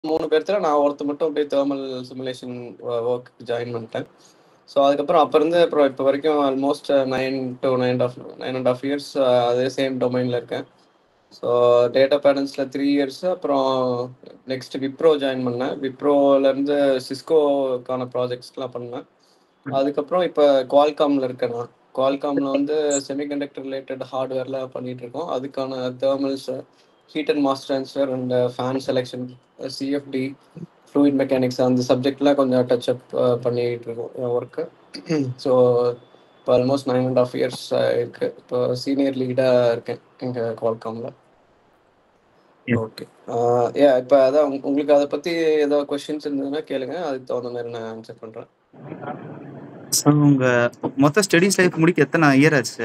மூணு பேர்த்துல நான் ஒருத்தர் மட்டும் போய் தேர்மல் சிமுலேஷன் ஒர்க் ஜாயின் பண்ணிட்டேன் ஸோ அதுக்கப்புறம் அப்போ இருந்து அப்புறம் இப்போ வரைக்கும் almost nine to nine half nine and half years அதே சேம் டொமைனில் இருக்கேன் ஸோ டேட்டா பேரண்ட்ஸில் த்ரீ இயர்ஸ் அப்புறம் நெக்ஸ்ட் விப்ரோ ஜாயின் பண்ணேன் விப்ரோலேருந்து சிஸ்கோக்கான ப்ராஜெக்ட்ஸ்லாம் பண்ணேன் அதுக்கப்புறம் இப்போ குவால்காமில் இருக்கேன் நான் குவால்காமில் வந்து செமிகண்டக்டர் ரிலேட்டட் ஹார்ட்வேர்லாம் பண்ணிட்டு இருக்கோம் அதுக்கான thermals heat and mass transfer and fan selection CFD fluid mechanics அந்த சப்ஜெக்ட்லாம் கொஞ்சம் டச் அப் பண்ணிட்டு இருக்கோம் ஒர்க்கு ஸோ இப்போ almost nine and half years இருக்கு இப்போ சீனியர் லீடாக இருக்கேன் எங்கள் குவால்காமில் ஓகே ஏ இப்போ அதான் உங்க- உங்களுக்கு அதை பற்றி ஏதோ கொஷின்ஸ் இருந்ததுன்னா கேளுங்க அதுக்கு தகுந்த மாதிரி நான் ஆன்சர் பண்ணுறேன் ஸோ உங்க மொத்த ஸ்டடீஸ் லைஃப் முடிக்க எத்தனை இயர் ஆச்சு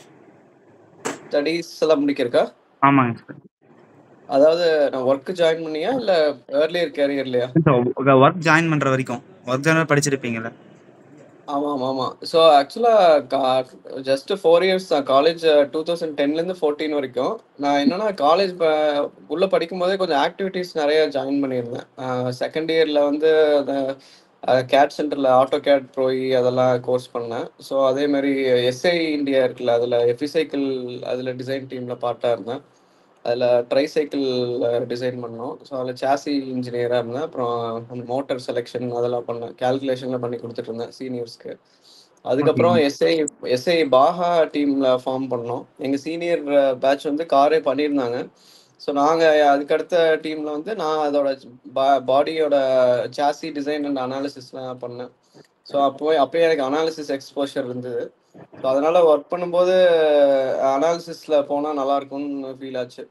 ஸ்டடீஸ் எல்லாம் முடிக்கிறக்கா ஆமாங்க சார் அதாவது நான் ஒர்க் ஜாயின் பண்ணியா இல்லை ஏர்லியர் கேரியர்லையா ஒர்க் ஜாயின் பண்ற வரைக்கும் ஒர்க் ஜாயின் பண்ணிருப்பீங்கல்ல ஆமாம் ஆமாம் ஆமாம் ஸோ ஆக்சுவலாக ஜஸ்ட் ஃபோர் இயர்ஸ் தான் காலேஜ் டூ தௌசண்ட் டென்லேருந்து ஃபோர்டீன் வரைக்கும் நான் என்னன்னா காலேஜ் உள்ளே படிக்கும் போதே கொஞ்சம் ஆக்டிவிட்டீஸ் நிறைய ஜாயின் பண்ணியிருந்தேன் செகண்ட் இயரில் வந்து அந்த கேட் சென்டரில் ஆட்டோ கேட் ப்ரோய் அதெல்லாம் கோர்ஸ் பண்ணேன் ஸோ அதே மாதிரி எஸ்ஐ இந்தியா இருக்குல்ல அதில் எஃபிசைக்கிள் அதில் டிசைன் டீமில் பார்ட்டாக இருந்தேன் அதில் ட்ரை சைக்கிள் டிசைன் பண்ணோம் ஸோ அதில் சாசி இன்ஜினியராக இருந்தேன் அப்புறம் மோட்டார் செலெக்ஷன் அதெல்லாம் பண்ணேன் கேல்குலேஷன்லாம் பண்ணி கொடுத்துட்டு இருந்தேன் சீனியர்ஸ்க்கு அதுக்கப்புறம் எஸ்ஐ எஸ்ஐ பாஹா டீமில் ஃபார்ம் பண்ணோம் எங்கள் சீனியர் பேட்ச் வந்து காரே பண்ணியிருந்தாங்க ஸோ நாங்கள் அதுக்கடுத்த டீமில் வந்து நான் அதோட பா பாடியோட சாசி டிசைன் அண்ட் அனாலிசிஸ்லாம் பண்ணேன் ஸோ அப்போ அப்போயே எனக்கு அனாலிசிஸ் எக்ஸ்போஷர் இருந்தது ஸோ அதனால ஒர்க் பண்ணும்போது அனாலிசிஸில் போனால் நல்லா இருக்கும்னு ஃபீல் ஆச்சு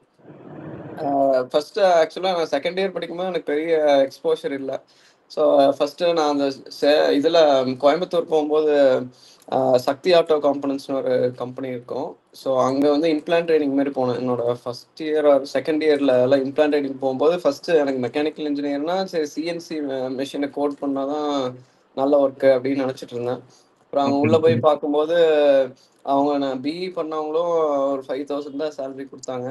ஃபர்ஸ்ட் ஆக்சுவலாக நான் செகண்ட் இயர் படிக்கும்போது எனக்கு பெரிய எக்ஸ்போஷர் இல்லை ஸோ ஃபர்ஸ்ட் நான் அந்த இதில் கோயம்புத்தூர் போகும்போது ஆஹ், சக்தி ஆட்டோ காம்பனன்ட்ஸ்னு ஒரு கம்பெனி இருக்கும் ஸோ அங்கே வந்து இம்ப்ளான்ட் ட்ரைனிங் மாதிரி போனேன் என்னோட ஃபர்ஸ்ட் இயர் ஆர் செகண்ட் இயரில் எல்லாம் இம்ப்ளான்ட் ட்ரைனிங் போகும்போது ஃபர்ஸ்ட் எனக்கு மெக்கானிக்கல் இன்ஜினியர்னா சரி சிஎன்சி மிஷினை கோட் பண்ணால் தான் நல்ல ஒர்க்கு அப்படின்னு நினச்சிட்டு இருந்தேன் அப்புறம் அவங்க உள்ளே போய் பார்க்கும்போது அவங்க நான் பிஇ பண்ணவங்களும் ஒரு ஃபைவ் தௌசண்ட் தான் சேலரி கொடுத்தாங்க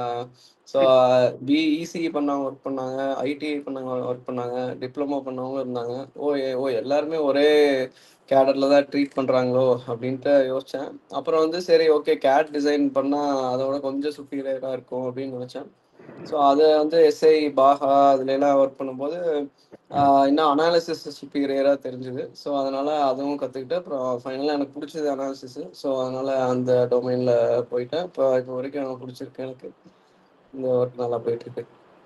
ஸோ பிஇசி பண்ணவங்க ஒர்க் பண்ணாங்க ஐடிஐ பண்ணவங்க ஒர்க் பண்ணாங்க டிப்ளமோ பண்ணவங்களும் இருந்தாங்க ஓ ஏ- ஓ எல்லாருமே ஒரே கேடரில் தான் ட்ரீட் பண்ணுறாங்களோ அப்படின்ட்டு யோசித்தேன் அப்புறம் வந்து சரி ஓகே கேட் டிசைன் பண்ணால் அதோட கொஞ்சம் சுப்பீரியராக இருக்கும் அப்படின்னு நினச்சேன் ஸோ அது வந்து எஸ்ஐ பாஹா அதுலலாம் ஒர்க் பண்ணும்போது ஆஹ் இன்னும் அனாலிசிஸ் சுப்பீரியராக தெரிஞ்சுது ஸோ அதனால அதுவும் கற்றுக்கிட்டு அப்புறம் ஃபைனலாக எனக்கு பிடிச்சது அனாலிசிஸ் ஸோ அதனால அந்த டொமைனில் போயிட்டேன் இப்போ இப்போ வரைக்கும் எனக்கு பிடிச்சிருக்கு எனக்கு இந்த ஒர்க் நல்லா போயிட்டு இருக்கு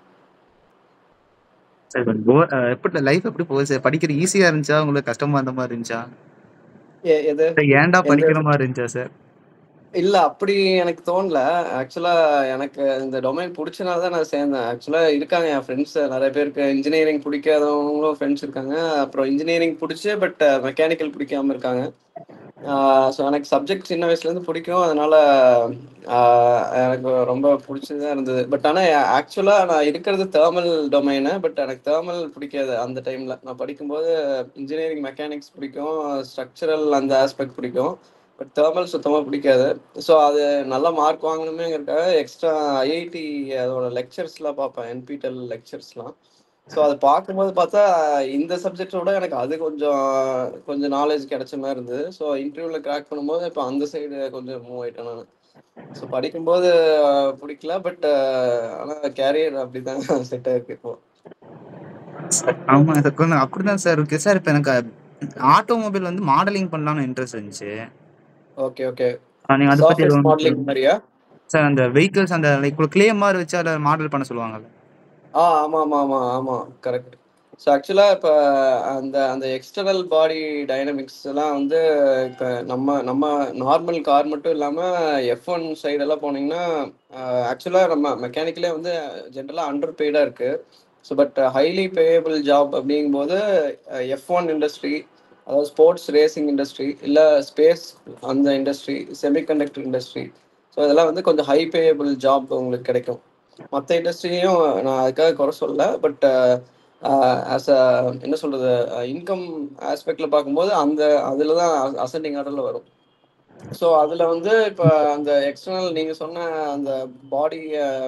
சரி bore- அஹ் எப்படி லைஃப் எப்படி போகுது சார் படிக்கிற ஈஸியா இருந்துச்சா உங்களுக்கு கஷ்டமா இருந்த மாதிரி இருந்துச்சா எ- எது இல்ல ஏன்டா எந்த படிக்கிற மாதிரி இருந்துச்சா சார் இல்ல அப்படி எனக்கு தோணல ஆக்சுவலா எனக்கு இந்த டொமைன் பிடிச்சனால தான் நான் சேர்ந்தேன் ஆக்சுவலா இருக்காங்க என் ஃப்ரெண்ட்ஸ் நிறைய பேருக்கு இன்ஜினியரிங் பிடிக்காதவங்களும் ஃப்ரெண்ட்ஸ் இருக்காங்க அப்புறம் இன்ஜினியரிங் பிடிச்சி பட் மெக்கானிக்கல் பிடிக்காம இருக்காங்க ஸோ எனக்கு சப்ஜெக்ட் சின்ன வயசுலேருந்து பிடிக்கும் அதனால ஆஹ் எனக்கு ரொம்ப பிடிச்சதா இருந்தது பட் ஆனால் ஆக்சுவலாக நான் இருக்கிறது தேர்மல் டொமைனு பட் எனக்கு தேர்மல் பிடிக்காது அந்த டைமில் நான் படிக்கும்போது இன்ஜினியரிங் மெக்கானிக்ஸ் பிடிக்கும் ஸ்ட்ரக்சரல் அந்த ஆஸ்பெக்ட் பிடிக்கும் பட் தேர்மல் சுத்தமாக பிடிக்காது ஸோ அது நல்ல மார்க் வாங்கணுமேங்கிறதுக்காக எக்ஸ்ட்ரா ஐஐடி அதோட லெக்சர்ஸ்லாம் பார்ப்பேன் என்பிடெல் லெக்சர்ஸ்லாம் ஸோ அதை பார்க்கும்போது பார்த்தா இந்த சப்ஜெக்டோட எனக்கு அது கொஞ்சம் கொஞ்சம் நாலேஜ் கிடைச்ச மாதிரி இருந்தது ஸோ இன்டர்வியூவில் கிராக் பண்ணும்போது இப்போ அந்த சைடு கொஞ்சம் மூவ் ஆயிட்டேன் நான் ஸோ படிக்கும்போது அஹ், பிடிக்கல பட் ஆனால் கேரியர் அப்படி தான் செட் ஆயிருக்கு இப்போ ஆமா அது கொஞ்சம் அப்படிதான் சார் இருக்கு சார் இப்ப எனக்கு ஆட்டோமொபைல் வந்து மாடலிங் பண்ணலாம்னு இன்ட்ரெஸ்ட் இருந்துச்சு ஓகே ஓகே ஆஹ் நீங்க அதை பத்தி சர்ஃபேஸ் எதுவும் மாடலிங் மாதிரியா சார் அந்த வெஹிக்கிள்ஸ் அந்த லைக் கிளே மாதிரி வச்சு அதை மாடல் பண்ண சொல்லுவாங்கல்ல ஆ ஆமாம் ஆமாம் ஆமாம் ஆமாம் கரெக்ட் ஸோ ஆக்சுவலாக இப்போ அந்த அந்த எக்ஸ்டர்னல் பாடி டைனமிக்ஸ் எல்லாம் வந்து இப்போ நம்ம நம்ம நார்மல் கார் மட்டும் இல்லாமல் எஃப் ஒன் சைடெல்லாம் போனீங்கன்னா ஆக்சுவலாக நம்ம மெக்கானிக்கலே வந்து ஜென்ரலாக அண்டர் பெய்டாக இருக்குது so but highly payable job அப்படிங்கும்போது எஃப் ஒன் இண்டஸ்ட்ரி அதாவது ஸ்போர்ட்ஸ் ரேசிங் இண்டஸ்ட்ரி இல்லை ஸ்பேஸ் அந்த இண்டஸ்ட்ரி செமிகண்டக்டர் இண்டஸ்ட்ரி ஸோ இதெல்லாம் வந்து கொஞ்சம் ஹை பேயபிள் ஜாப் உங்களுக்கு கிடைக்கும் மற்ற இண்டஸ்ட்ரியும் நான் அதுக்காக குறை சொல்லல பட் ஆஸ் அ என்ன சொல்றது இன்கம் ஆஸ்பெக்ட்ல பார்க்கும்போது அந்த அதில் தான் அசெண்டிங் ஆர்டரில் வரும் ஸோ அதில் வந்து இப்போ அந்த எக்ஸ்டர்னல் நீங்கள் சொன்ன அந்த பாடி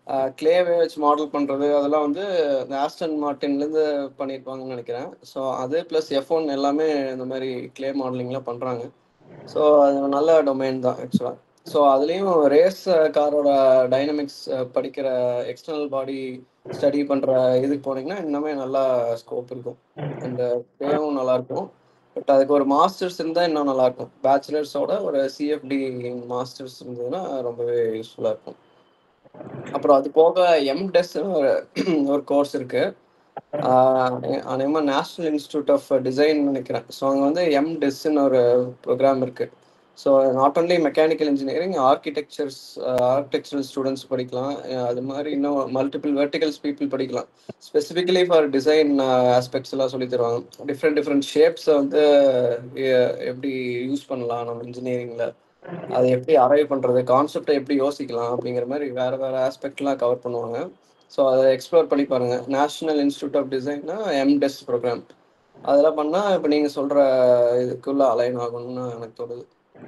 கிளேவே வச்சு மாடல் பண்ணுறது அதெல்லாம் வந்து இந்த ஆஸ்டன் மார்டின்லேருந்து பண்ணியிருப்பாங்கன்னு நினைக்கிறேன் ஸோ அது ப்ளஸ் எஃப் ஒன் எல்லாமே இந்த மாதிரி கிளே மாடலிங்லாம் பண்ணுறாங்க ஸோ அது நல்ல டொமைன் தான் ஆக்சுவலாக ஸோ அதுலேயும் ரேஸ் காரோட டைனமிக்ஸ் படிக்கிற எக்ஸ்டர்னல் பாடி ஸ்டடி பண்ணுற இதுக்கு போனீங்கன்னா இன்னுமே நல்லா ஸ்கோப் இருக்கும் அண்ட் பேவும் நல்லாயிருக்கும் பட் அதுக்கு ஒரு மாஸ்டர்ஸ் இருந்தால் இன்னும் நல்லாயிருக்கும் பேச்சுலர்ஸோட ஒரு சிஎஃப்டி மாஸ்டர்ஸ் இருந்ததுன்னா ரொம்பவே யூஸ்ஃபுல்லாக இருக்கும் அப்புறம் அது போக எம்டெஸ்ன்னு ஒரு ஒரு கோர்ஸ் இருக்கு அநேகமாக நேஷ்னல் இன்ஸ்டியூட் ஆஃப் டிசைன் நினைக்கிறேன் ஸோ அங்கே வந்து எம்டெஸ்ன்னு ஒரு ப்ரோக்ராம் இருக்கு so not only mechanical engineering architectures architectural students படிக்கலாம் அது மாதிரி இன்னும் மல்டிபிள் வெர்டிகல்ஸ் பீப்புள் படிக்கலாம் ஸ்பெசிஃபிக்கலி ஃபார் டிசைன் ஆஸ்பெக்ட்ஸ் எல்லாம் சொல்லி தருவாங்க டிஃப்ரெண்ட் டிஃப்ரெண்ட் ஷேப்ஸை வந்து எப்படி யூஸ் பண்ணலாம் நம்ம இன்ஜினியரிங்கில் அதை எப்படி அரைவ் பண்ணுறது கான்செப்டை எப்படி யோசிக்கலாம் அப்படிங்கிற மாதிரி வேறு வேறு ஆஸ்பெக்ட்லாம் கவர் பண்ணுவாங்க ஸோ அதை எக்ஸ்ப்ளோர் பண்ணி பாருங்கள் நேஷ்னல் இன்ஸ்டியூட் ஆஃப் டிசைன்னா எம்டெஸ் ப்ரோக்ராம் அதெல்லாம் பண்ணால் இப்போ நீங்கள் சொல்கிற இதுக்குள்ளே அலைன் ஆகணும்னு எனக்கு தோணுது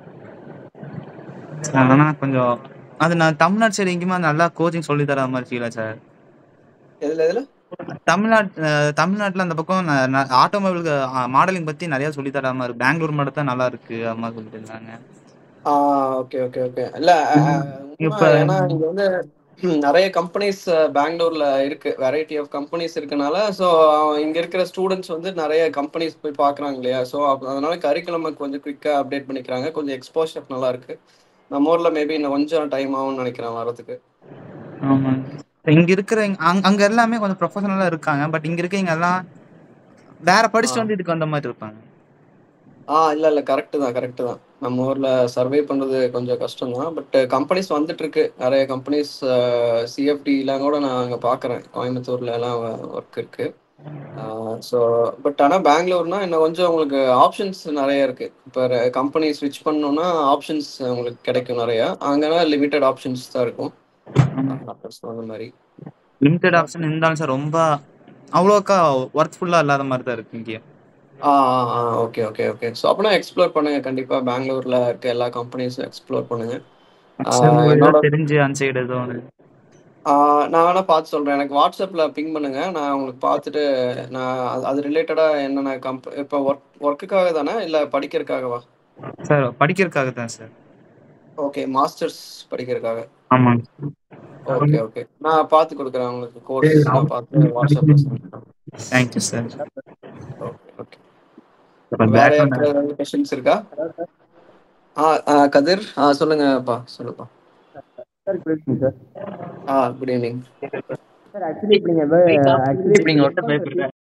ஆனால் கொஞ்சம் அது நான் தமிழ்நாடு சைடு எங்கேயுமே நல்லா கோச்சிங் சொல்லி தர மாதிரி ஃபீலா சார் எதில் எதில் தமிழ்நாட்டு தமிழ்நாட்டில் அந்த பக்கம் ஆட்டோமொபைலுக்கு மாடலிங் பற்றி நிறையா சொல்லி தர மாதிரி இருக்கு பெங்களூர் மட்டும் தான் நல்லா இருக்கு அது மாதிரி சொல்லிட்டு இருந்தாங்க ஆ ஓகே ஓகே ஓகே இல்லை இப்போ ஏன்னா இங்கே வந்து நிறைய கம்பெனிஸ் பெங்களூர்ல இருக்கு வெரைட்டி ஆஃப் கம்பெனிஸ் இருக்கனால ஸோ இங்க இருக்கிற ஸ்டூடெண்ட்ஸ் வந்து நிறைய கம்பெனிஸ் போய் பார்க்குறாங்க இல்லையா ஸோ அதனால கரிக்குலம் கொஞ்சம் குயிக்காக அப்டேட் பண்ணிக்கிறாங்க கொஞ்சம் எக்ஸ்போஷர் நல்லா இருக்கு நம்ம ஊர்ல மேபி இன்னும் கொஞ்சம் டைம் ஆகும்னு நினைக்கிறேன் வரதுக்கு ஆமாம் இங்க இருக்கிற அங்க அங்க எல்லாமே கொஞ்சம் ப்ரொஃபஷனலா இருக்காங்க பட் இங்க இருக்கவங்க எல்லாம் வேற படிச்சுட்டு வந்து இதுக்கு வந்த மாதிரி இருப்பாங்க ஆ இல்ல இல்ல கரெக்ட் தான் கரெக்ட் தான் நம்ம ஊர்ல சர்வே பண்றது கொஞ்சம் கஷ்டம் தான் பட் கம்பெனிஸ் வந்துட்டு இருக்கு நிறைய கம்பெனிஸ் சிஎஃப்டிலாம் கூட நான் அங்கே பார்க்குறேன் கோயம்புத்தூர்ல எல்லாம் ஒர்க் இருக்கு ஸோ பட் ஆனால் பெங்களூர்னா இன்னும் கொஞ்சம் உங்களுக்கு ஆப்ஷன்ஸ் நிறைய இருக்கு இப்போ கம்பெனி ஸ்விட்ச் பண்ணணும்னா ஆப்ஷன்ஸ் உங்களுக்கு கிடைக்கும் நிறையா அங்கன்னா லிமிட்டட் ஆப்ஷன்ஸ் தான் இருக்கும் அந்த மாதிரி லிமிட்டட் ஆப்ஷன் இருந்தாலும் சார் ரொம்ப அவ்வளோக்கா ஒர்க்ஃபுல்லாக இல்லாத மாதிரி தான் இருக்கு இங்கேயும் ஆ ஆ ஓகே ஓகே ஓகே ஸோ அப்படின்னா எக்ஸ்ப்ளோர் பண்ணுங்க கண்டிப்பா பெங்களூர்ல இருக்க எல்லா கம்பெனிஸும் எக்ஸ்ப்ளோர் பண்ணுங்க என்னோட தெரிஞ்சு அந்த சைடு ஏதோ நான் வேணா பார்த்து சொல்றேன் எனக்கு வாட்ஸ்அப்ல பிங் பண்ணுங்க நான் உங்களுக்கு பார்த்துட்டு நான் அது ரிலேட்டடா என்னென்ன கம்ப இப்போ ஒர்க் ஒர்க்குக்காக தானே இல்லை படிக்கிறதுக்காகவா சார் படிக்கிறதுக்காக தான் சார் ஓகே மாஸ்டர்ஸ் படிக்கிறதுக்காக ஆமாங்க ஓகே ஓகே நான் பார்த்து கொடுக்குறேன் உங்களுக்கு கோர்ஸ் நான் பார்த்து வாட்ஸ்அப்ல சொல்றேன் தேங்க்யூ சார் ஓகே ஓகே வேற யாருக்காவது கொஸ்டின்ஸ் இருக்கா ஆ கதிர் ஆ சொல்லுங்கப்பா சொல்லுப்பா சார் குட் ஈவினிங் சார் ஆ குட் ஈவினிங் சார் ஆக்சுவலி இப்போ நீங்கள் ஆக்சுவலி நீங்கள் ஒட்ட பயப்படுற